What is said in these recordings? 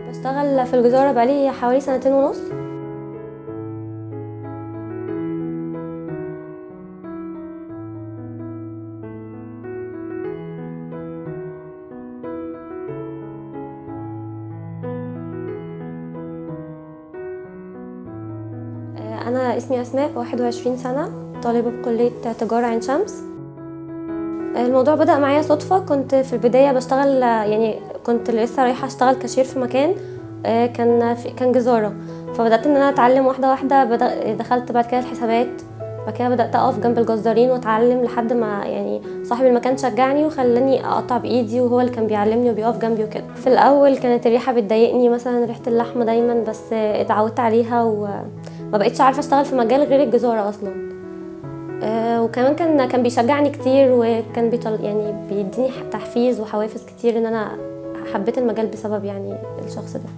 بشتغل في الجزارة بقالي حوالي سنتين ونص أنا اسمي أسماء 21 سنة طالبة بكلية تجارة عين شمس الموضوع بدأ معايا صدفة كنت في البداية بشتغل يعني كنت لسه رايحة أشتغل كاشير في مكان كان في كان جزارة فبدأت إن أنا أتعلم واحدة واحدة بدأ دخلت بعد كده الحسابات بعد كده بدأت أقف جنب الجزارين وأتعلم لحد ما يعني صاحب المكان شجعني وخلاني أقطع بإيدي وهو اللي كان بيعلمني وبيقف جنبي وكده في الأول كانت الريحة بتضايقني مثلا ريحة اللحمة دايما بس اتعودت عليها وما بقتش عارفة أشتغل في مجال غير الجزارة أصلا آه وكمان كان كان بيشجعني كتير وكان بيطل يعني بيديني تحفيز وحوافز كتير ان انا حبيت المجال بسبب يعني الشخص ده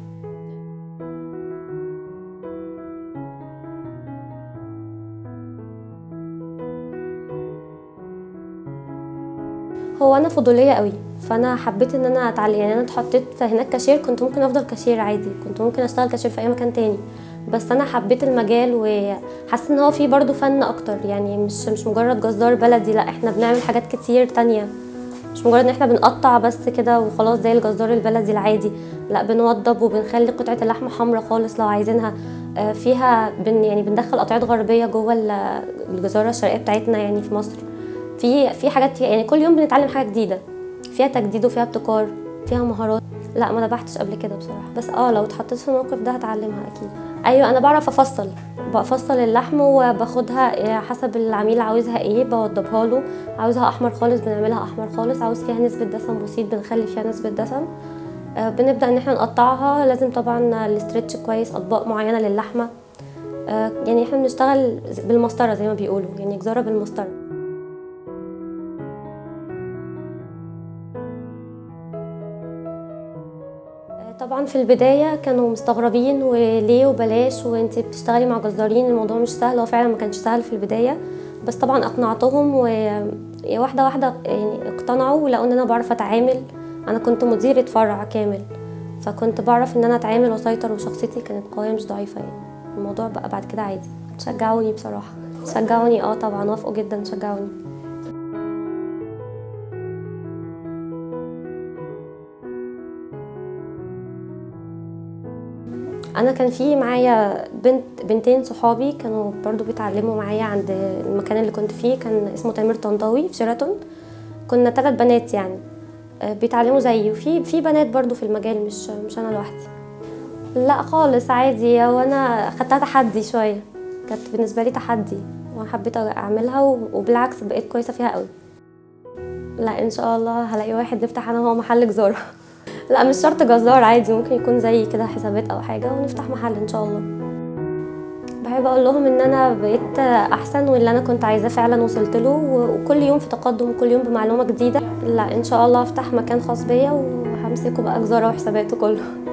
هو انا فضوليه قوي فانا حبيت ان انا اتعلم يعني انا اتحطيت هناك كاشير كنت ممكن افضل كاشير عادي كنت ممكن اشتغل كاشير في اي مكان تاني بس انا حبيت المجال وحاسه ان هو فيه برضو فن اكتر يعني مش مش مجرد جزار بلدي لا احنا بنعمل حاجات كتير تانية مش مجرد ان احنا بنقطع بس كده وخلاص زي الجزار البلدي العادي لا بنوضب وبنخلي قطعه اللحمه حمراء خالص لو عايزينها فيها بن يعني بندخل قطعات غربيه جوه الجزاره الشرقيه بتاعتنا يعني في مصر في في حاجات يعني كل يوم بنتعلم حاجه جديده فيها تجديد وفيها ابتكار فيها مهارات لا ما ذبحتش قبل كده بصراحه بس اه لو اتحطيت في الموقف ده هتعلمها اكيد ايوه انا بعرف افصل بفصل اللحم وباخدها حسب العميل عاوزها ايه بوضبها له عاوزها احمر خالص بنعملها احمر خالص عاوز فيها نسبه دسم بسيط بنخلي فيها نسبه دسم آه بنبدا ان احنا نقطعها لازم طبعا الاسترتش كويس اطباق معينه للحمه آه يعني احنا بنشتغل بالمسطره زي ما بيقولوا يعني جزاره بالمسطره طبعا في البدايه كانوا مستغربين وليه وبلاش وانت بتشتغلي مع جزارين الموضوع مش سهل هو فعلا ما كانش سهل في البدايه بس طبعا اقنعتهم وواحده واحده يعني اقتنعوا ولقوا ان انا بعرف اتعامل انا كنت مديره فرع كامل فكنت بعرف ان انا اتعامل واسيطر وشخصيتي كانت قويه مش ضعيفه يعني الموضوع بقى بعد كده عادي شجعوني بصراحه شجعوني اه طبعا وافقوا جدا شجعوني انا كان في معايا بنت بنتين صحابي كانوا برضو بيتعلموا معايا عند المكان اللي كنت فيه كان اسمه تامر طنطاوي في شيراتون كنا ثلاث بنات يعني بيتعلموا زيي وفي في بنات برضو في المجال مش مش انا لوحدي لا خالص عادي وانا خدتها تحدي شويه كانت بالنسبه لي تحدي وحبيت اعملها وبالعكس بقيت كويسه فيها قوي لا ان شاء الله هلاقي واحد نفتح انا وهو محل جزاره لا مش شرط جزار عادي ممكن يكون زي كده حسابات او حاجه ونفتح محل ان شاء الله بحب اقول لهم ان انا بقيت احسن واللي انا كنت عايزاه فعلا وصلت له وكل يوم في تقدم وكل يوم بمعلومه جديده لا ان شاء الله افتح مكان خاص بيا وهمسكه بقى جزاره وحسابات وكله